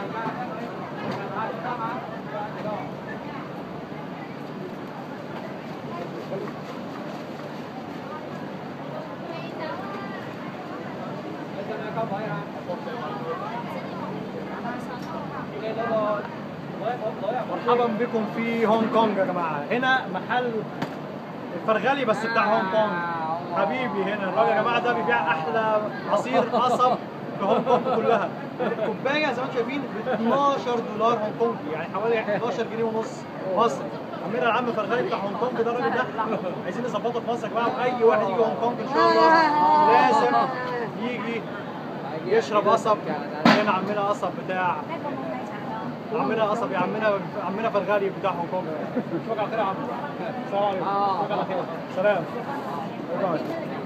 مرحبا بكم في هونج كونج يا جماعه هنا محل الفرغلي بس بتاع هونج كونج حبيبي هنا الراجل يا جماعه ده بيبيع احلى عصير قصب في هونج كونج كلها الكوبايه زي ما انتم شايفين ب 12 دولار هونج كونجي يعني حوالي 11 جنيه ونص مصري عمنا العم فرغلي بتاع هونج كونج ده الراجل ده عايزين نظبطه في مصر يا جماعه واي واحد يجي هونج كونج ان شاء الله لازم يجي يشرب قصب هنا عمنا قصب بتاع عمنا قصب يا عمنا عمنا فرغالي بتاع هونج كونج اشوفك على خير يا عم السلام عليكم اشوفك على خير سلام باي باي